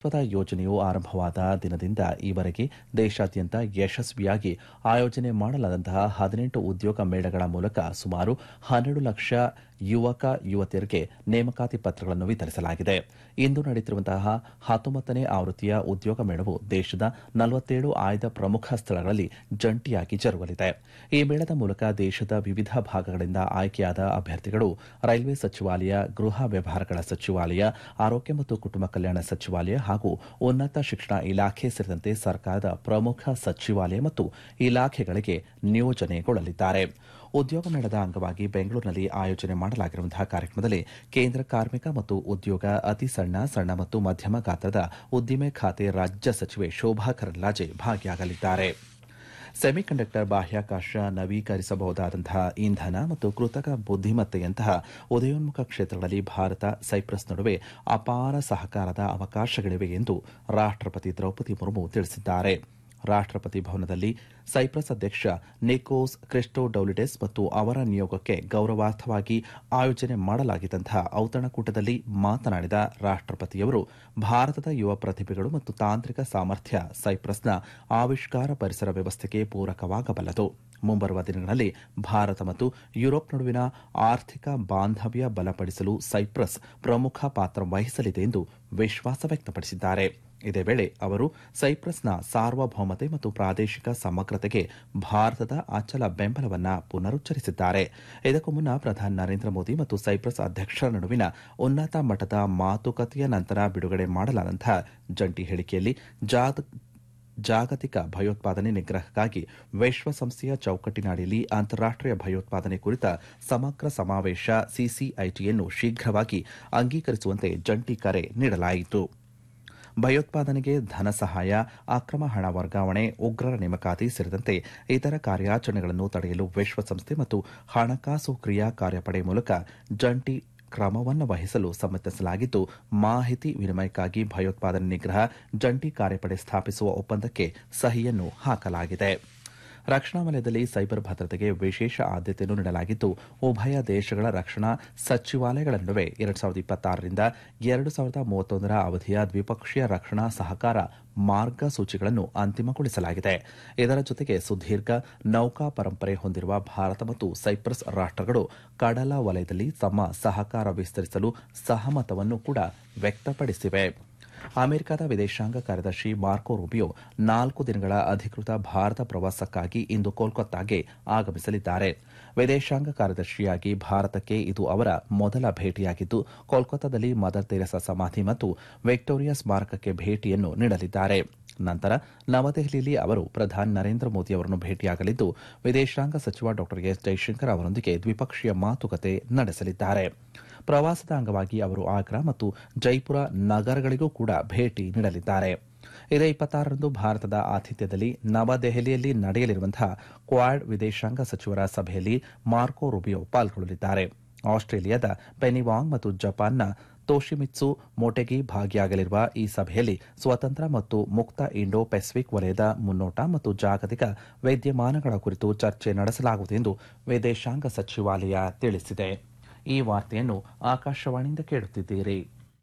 ಮಹತ್ವದ ಯೋಜನೆಯು ಆರಂಭವಾದ ದಿನದಿಂದ ಈವರೆಗೆ ದೇಶಾದ್ಯಂತ ಯಶಸ್ವಿಯಾಗಿ ಆಯೋಜನೆ ಮಾಡಲಾದಂತಹ ಹದಿನೆಂಟು ಉದ್ಯೋಗ ಮೇಳಗಳ ಮೂಲಕ ಸುಮಾರು ಹನ್ನೆರಡು ಲಕ್ಷ ಯುವಕ ಯುವತಿಯರಿಗೆ ನೇಮಕಾತಿ ಪತ್ರಗಳನ್ನು ವಿತರಿಸಲಾಗಿದೆ ಇಂದು ನಡೆಯುತ್ತಿರುವಂತಹ ಹತ್ತೊಂಬತ್ತನೇ ಆವೃತ್ತಿಯ ಉದ್ಯೋಗ ಮೇಳವು ದೇಶದ ನಲವತ್ತೇಳು ಆಯ್ದ ಪ್ರಮುಖ ಸ್ಥಳಗಳಲ್ಲಿ ಜಂಟಿಯಾಗಿ ಜರುಗಲಿದೆ ಈ ಮೇಳದ ಮೂಲಕ ದೇಶದ ವಿವಿಧ ಭಾಗಗಳಿಂದ ಆಯ್ಕೆಯಾದ ಅಭ್ಯರ್ಥಿಗಳು ರೈಲ್ವೆ ಸಚಿವಾಲಯ ಗೃಹ ವ್ಯವಹಾರಗಳ ಸಚಿವಾಲಯ ಆರೋಗ್ಯ ಮತ್ತು ಕುಟುಂಬ ಕಲ್ಯಾಣ ಸಚಿವಾಲಯ ಹಾಗೂ ಉನ್ನತ ಶಿಕ್ಷಣ ಇಲಾಖೆ ಸೇರಿದಂತೆ ಸರ್ಕಾರದ ಪ್ರಮುಖ ಸಚಿವಾಲಯ ಮತ್ತು ಇಲಾಖೆಗಳಿಗೆ ನಿಯೋಜನೆಗೊಳ್ಳಲಿದ್ದಾರೆ ಉದ್ಯೋಗ ಮೇಳದ ಅಂಗವಾಗಿ ಬೆಂಗಳೂರಿನಲ್ಲಿ ಆಯೋಜನೆ ಮಾಡಲಾಗಿರುವಂತಹ ಕಾರ್ಯಕ್ರಮದಲ್ಲಿ ಕೇಂದ್ರ ಕಾರ್ಮಿಕ ಮತ್ತು ಉದ್ಯೋಗ ಅತಿ ಸಣ್ಣ ಸಣ್ಣ ಮತ್ತು ಮಧ್ಯಮ ಗಾತ್ರದ ಉದ್ದಿಮೆ ಖಾತೆ ರಾಜ್ಯ ಸಚಿವೆ ಶೋಭಾ ಕರಂದ್ಲಾಜೆ ಭಾಗಿಯಾಗಲಿದ್ದಾರೆ ಸೆಮಿಕಂಡಕ್ಟರ್ ಬಾಹ್ಯಾಕಾಶ ನವೀಕರಿಸಬಹುದಾದಂತಹ ಇಂಧನ ಮತ್ತು ಕೃತಕ ಬುದ್ದಿಮತ್ತೆಯಂತಹ ಉದಯೋನ್ಮುಖ ಕ್ಷೇತ್ರಗಳಲ್ಲಿ ಭಾರತ ಸೈಪ್ರಸ್ ನಡುವೆ ಅಪಾರ ಸಹಕಾರದ ಅವಕಾಶಗಳಿವೆ ಎಂದು ರಾಷ್ಟಪತಿ ದ್ರೌಪದಿ ಮುರ್ಮು ತಿಳಿಸಿದ್ದಾರೆ ರಾಷ್ಟಪತಿ ಭವನದಲ್ಲಿ ಸೈಪ್ರಸ್ ಅಧ್ಯಕ್ಷ ನಿಕೋಸ್ ಕ್ರಿಸ್ಟೋಡೌಲಿಡೆಸ್ ಮತ್ತು ಅವರ ನಿಯೋಗಕ್ಕೆ ಗೌರವಾರ್ಥವಾಗಿ ಆಯೋಜನೆ ಮಾಡಲಾಗಿದ್ದಂತಹ ಔತಣಕೂಟದಲ್ಲಿ ಮಾತನಾಡಿದ ರಾಷ್ಟಪತಿಯವರು ಭಾರತದ ಯುವ ಪ್ರತಿಭೆಗಳು ಮತ್ತು ತಾಂತ್ರಿಕ ಸಾಮರ್ಥ್ಯ ಸೈಪ್ರಸ್ನ ಆವಿಷ್ಕಾರ ಪರಿಸರ ವ್ಯವಸ್ಥೆಗೆ ಪೂರಕವಾಗಬಲ್ಲದು ಮುಂಬರುವ ದಿನಗಳಲ್ಲಿ ಭಾರತ ಮತ್ತು ಯುರೋಪ್ ನಡುವಿನ ಆರ್ಥಿಕ ಬಾಂಧವ್ಯ ಬಲಪಡಿಸಲು ಸೈಪ್ರಸ್ ಪ್ರಮುಖ ಪಾತ್ರ ವಹಿಸಲಿದೆ ಎಂದು ವಿಶ್ವಾಸ ವ್ಯಕ್ತಪಡಿಸಿದ್ದಾರೆ ಇದೇ ವೇಳೆ ಅವರು ಸೈಪ್ರಸ್ನ ಸಾರ್ವಭೌಮತೆ ಮತ್ತು ಪ್ರಾದೇಶಿಕ ಸಮಗ್ರತೆಗೆ ಭಾರತದ ಅಚಲ ಬೆಂಬಲವನ್ನ ಪುನರುಚ್ಚರಿಸಿದ್ದಾರೆ ಇದಕ್ಕೂ ಮುನ್ನ ಪ್ರಧಾನಿ ನರೇಂದ್ರ ಮೋದಿ ಮತ್ತು ಸೈಪ್ರಸ್ ಅಧ್ಯಕ್ಷರ ನಡುವಿನ ಉನ್ನತ ಮಟ್ಟದ ಮಾತುಕತೆಯ ನಂತರ ಬಿಡುಗಡೆ ಮಾಡಲಾದಂತಹ ಜಂಟಿ ಹೇಳಿಕೆಯಲ್ಲಿ ಜಾಗತಿಕ ಭಯೋತ್ಪಾದನೆ ನಿಗ್ರಹಕ್ಕಾಗಿ ವಿಶ್ವಸಂಸ್ಥೆಯ ಚೌಕಟ್ಟಿನಡಿಯಲ್ಲಿ ಅಂತಾರಾಷ್ಟೀಯ ಭಯೋತ್ಪಾದನೆ ಕುರಿತ ಸಮಗ್ರ ಸಮಾವೇಶ ಸಿಸಿಐಟಿಯನ್ನು ಶೀಘ್ರವಾಗಿ ಅಂಗೀಕರಿಸುವಂತೆ ಜಂಟಿ ಕರೆ ನೀಡಲಾಯಿತು ಭಯೋತ್ಪಾದನೆಗೆ ಧನ ಸಹಾಯ ಅಕ್ರಮ ಹಣ ವರ್ಗಾವಣೆ ಉಗ್ರರ ನೇಮಕಾತಿ ಸೇರಿದಂತೆ ಇತರ ಕಾರ್ಯಾಚರಣೆಗಳನ್ನು ತಡೆಯಲು ವಿಶ್ವಸಂಸ್ಥೆ ಮತ್ತು ಹಣಕಾಸು ಕ್ರಿಯಾ ಕಾರ್ಯಪಡೆ ಮೂಲಕ ಜಂಟಿ ಕ್ರಮವನ್ನು ವಹಿಸಲು ಸಮ್ಮತಿಸಲಾಗಿದ್ದು ಮಾಹಿತಿ ವಿನಿಮಯಕ್ಕಾಗಿ ಭಯೋತ್ಪಾದನೆ ನಿಗ್ರಹ ಜಂಟಿ ಕಾರ್ಯಪಡೆ ಸ್ಥಾಪಿಸುವ ಒಪ್ಪಂದಕ್ಕೆ ಸಹಿಯನ್ನು ಹಾಕಲಾಗಿದೆ ರಕ್ಷಣಾ ವಲಯದಲ್ಲಿ ಸೈಬರ್ ಭದ್ರತೆಗೆ ವಿಶೇಷ ಆದ್ಯತೆಯನ್ನು ನೀಡಲಾಗಿದ್ದು ಉಭಯ ದೇಶಗಳ ರಕ್ಷಣಾ ಸಚಿವಾಲಯಗಳ ನಡುವೆ ಎರಡು ಸಾವಿರದ ಇಪ್ಪತ್ತಾರರಿಂದ ಎರಡು ಸಾವಿರದ ಮೂವತ್ತೊಂದರ ಅವಧಿಯ ದ್ವಿಪಕ್ಷೀಯ ರಕ್ಷಣಾ ಸಹಕಾರ ಮಾರ್ಗಸೂಚಿಗಳನ್ನು ಅಂತಿಮಗೊಳಿಸಲಾಗಿದೆ ಇದರ ಜೊತೆಗೆ ಸುದೀರ್ಘ ನೌಕಾ ಪರಂಪರೆ ಹೊಂದಿರುವ ಭಾರತ ಮತ್ತು ಸೈಪ್ರಸ್ ರಾಷ್ಟಗಳು ಕಡಲ ವಲಯದಲ್ಲಿ ತಮ್ಮ ಸಹಕಾರ ವಿಸ್ತರಿಸಲು ಸಹಮತವನ್ನು ಕೂಡ ವ್ಯಕ್ತಪಡಿಸಿವೆ ಅಮೆರಿಕದ ವಿದೇಶಾಂಗ ಕಾರ್ಯದರ್ಶಿ ಮಾರ್ಕೋ ರೂಬಿಯೋ ನಾಲ್ಕು ದಿನಗಳ ಅಧಿಕೃತ ಭಾರತ ಪ್ರವಾಸಕ್ಕಾಗಿ ಇಂದು ಕೋಲ್ಕತ್ತಾಗೆ ಆಗಮಿಸಲಿದ್ದಾರೆ ವಿದೇಶಾಂಗ ಕಾರ್ಯದರ್ಶಿಯಾಗಿ ಭಾರತಕ್ಕೆ ಇದು ಅವರ ಮೊದಲ ಭೇಟಿಯಾಗಿದ್ದು ಕೋಲ್ಕತ್ತಾದಲ್ಲಿ ಮದರ್ ತೆರೆಸಾ ಸಮಾಧಿ ಮತ್ತು ವಿಕ್ಟೋರಿಯಾ ಸ್ಮಾರಕಕ್ಕೆ ಭೇಟಿಯನ್ನು ನೀಡಲಿದ್ದಾರೆ ನಂತರ ನವದೆಹಲಿಯಲ್ಲಿ ಅವರು ಪ್ರಧಾನಿ ನರೇಂದ್ರ ಮೋದಿ ಅವರನ್ನು ಭೇಟಿಯಾಗಲಿದ್ದು ವಿದೇಶಾಂಗ ಸಚಿವ ಡಾ ಎಸ್ ಜೈಶಂಕರ್ ಅವರೊಂದಿಗೆ ದ್ವಿಪಕ್ಷೀಯ ಮಾತುಕತೆ ನಡೆಸಲಿದ್ದಾರೆ ಪ್ರವಾಸದ ಅಂಗವಾಗಿ ಅವರು ಆಗ್ರಾ ಮತ್ತು ಜೈಪುರ ನಗರಗಳಿಗೂ ಕೂಡ ಭೇಟಿ ನೀಡಲಿದ್ದಾರೆ ಇದೇ ಇಪ್ಪತ್ತಾರರಂದು ಭಾರತದ ಆತಿಥ್ಯದಲ್ಲಿ ನವದೆಹಲಿಯಲ್ಲಿ ನಡೆಯಲಿರುವಂತಹ ಕ್ವಾಡ್ ವಿದೇಶಾಂಗ ಸಚಿವರ ಸಭೆಯಲ್ಲಿ ಮಾರ್ಕೋ ರುಬಿಯೋ ಪಾಲ್ಗೊಳ್ಳಲಿದ್ದಾರೆ ಆಸ್ಟ್ರೇಲಿಯಾದ ಪೆನಿವಾಂಗ್ ಮತ್ತು ಜಪಾನ್ನ ತೋಶಿಮಿತ್ಸು ಮೋಟೆಗಿ ಭಾಗಿಯಾಗಲಿರುವ ಈ ಸಭೆಯಲ್ಲಿ ಸ್ವತಂತ್ರ ಮತ್ತು ಮುಕ್ತ ಇಂಡೋ ಪೆಸಿಫಿಕ್ ವಲಯದ ಮುನ್ನೋಟ ಮತ್ತು ಜಾಗತಿಕ ವಿದ್ಯಮಾನಗಳ ಕುರಿತು ಚರ್ಚೆ ನಡೆಸಲಾಗುವುದು ಎಂದು ವಿದೇಶಾಂಗ ಸಚಿವಾಲಯ ತಿಳಿಸಿದೆ ಈ ವಾರ್ತೆಯನ್ನು ಆಕಾಶವಾಣಿಯಿಂದ ಕೇಳುತ್ತಿದ್ದೀರಿ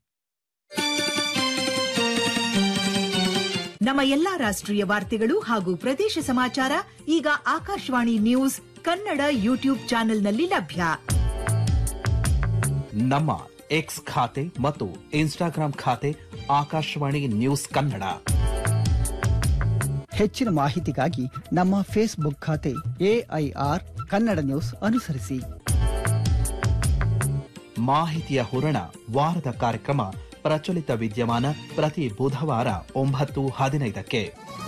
ನಮ್ಮ ಎಲ್ಲಾ ರಾಷ್ಟ್ರೀಯ ವಾರ್ತೆಗಳು ಹಾಗೂ ಪ್ರದೇಶ ಸಮಾಚಾರ ಈಗ ಆಕಾಶವಾಣಿ ನ್ಯೂಸ್ ಕನ್ನಡ ಯೂಟ್ಯೂಬ್ ಚಾನೆಲ್ನಲ್ಲಿ ಲಭ್ಯ ನಮ್ಮ ಎಕ್ಸ್ ಖಾತೆ ಮತ್ತು ಇನ್ಸ್ಟಾಗ್ರಾಂ ಖಾತೆ ಆಕಾಶವಾಣಿ ನ್ಯೂಸ್ ಕನ್ನಡ ಹೆಚ್ಚಿನ ಮಾಹಿತಿಗಾಗಿ ನಮ್ಮ ಫೇಸ್ಬುಕ್ ಖಾತೆ ಎಐಆರ್ ಕನ್ನಡ ನ್ಯೂಸ್ ಅನುಸರಿಸಿ ಮಾಹಿತಿಯ ಹೂರಣ ವಾರದ ಕಾರ್ಯಕ್ರಮ ಪ್ರಚಲಿತ ವಿದ್ಯಮಾನ ಪ್ರತಿ ಬುಧವಾರ ಒಂಬತ್ತು ಹದಿನೈದಕ್ಕೆ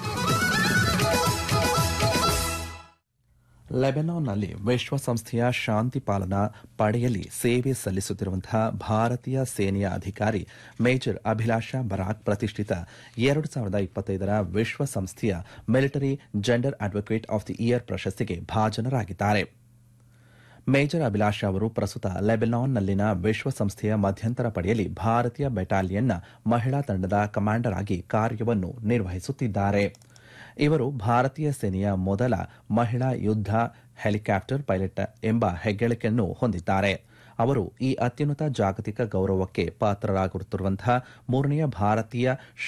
ಲೆಬನಾನ್ನಲ್ಲಿ ವಿಶ್ವಸಂಸ್ಥೆಯ ಶಾಂತಿ ಪಾಲನಾ ಪಡೆಯಲ್ಲಿ ಸೇವೆ ಸಲ್ಲಿಸುತ್ತಿರುವಂತಹ ಭಾರತೀಯ ಸೇನೆಯ ಅಧಿಕಾರಿ ಮೇಜರ್ ಅಭಿಲಾಷಾ ಬರಾಕ್ ಪ್ರತಿಷ್ಠಿತ ಎರಡು ಸಾವಿರದ ಇಪ್ಪತ್ತೈದರ ವಿಶ್ವಸಂಸ್ಥೆಯ military gender advocate of the year ಪ್ರಶಸ್ತಿಗೆ ಭಾಜನರಾಗಿದ್ದಾರೆ ಮೇಜರ್ ಅಭಿಲಾಷಾ ಅವರು ಪ್ರಸ್ತುತ ಲೆಬನಾನ್ನಲ್ಲಿನ ವಿಶ್ವಸಂಸ್ಥೆಯ ಮಧ್ಯಂತರ ಪಡೆಯಲ್ಲಿ ಭಾರತೀಯ ಬೆಟಾಲಿಯನ್ನ ಮಹಿಳಾ ತಂಡದ ಕಮಾಂಡರ್ ಆಗಿ ಕಾರ್ಯವನ್ನು ನಿರ್ವಹಿಸುತ್ತಿದ್ದಾರೆ ಇವರು ಭಾರತೀಯ ಸೇನೆಯ ಮೊದಲ ಮಹಿಳಾ ಯುದ್ದ ಹೆಲಿಕಾಪ್ಟರ್ ಪೈಲಟ್ ಎಂಬ ಹೆಗ್ಗಳಿಕೆಯನ್ನು ಹೊಂದಿದ್ದಾರೆ ಅವರು ಈ ಅತ್ಯುನ್ನತ ಜಾಗತಿಕ ಗೌರವಕ್ಕೆ ಪಾತ್ರರಾಗುತ್ತಿರುವಂತಹ ಮೂರನೆಯ ಭಾರತೀಯ